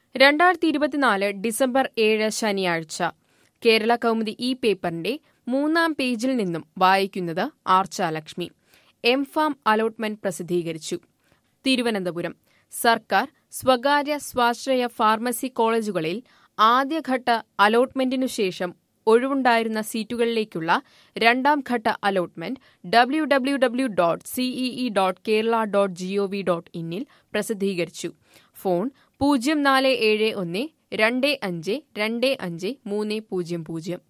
രണ്ടായിരത്തി ഇരുപത്തിനാല് ഡിസംബർ ഏഴ് ശനിയാഴ്ച കേരള കൗമുദി ഈ പേപ്പറിന്റെ മൂന്നാം പേജിൽ നിന്നും വായിക്കുന്നത് ആർച്ചാലക്ഷ്മി എം ഫാം അലോട്ട്മെന്റ് പ്രസിദ്ധീകരിച്ചു തിരുവനന്തപുരം സർക്കാർ സ്വകാര്യ സ്വാശ്രയ ഫാർമസി കോളേജുകളിൽ ആദ്യഘട്ട അലോട്ട്മെന്റിനു ശേഷം ഒഴിവുണ്ടായിരുന്ന സീറ്റുകളിലേക്കുള്ള രണ്ടാം ഘട്ട allotment W W W dot CEE dot Kerala dot GOV dot ഇന്നിൽ പ്രസിദ്ധീകരിച്ചു ഫോൺ പൂജ്യം നാല് ഏഴ് ഒന്ന് രണ്ട് അഞ്ച് രണ്ട് അഞ്ച് മൂന്ന് പൂജ്യം പൂജ്യം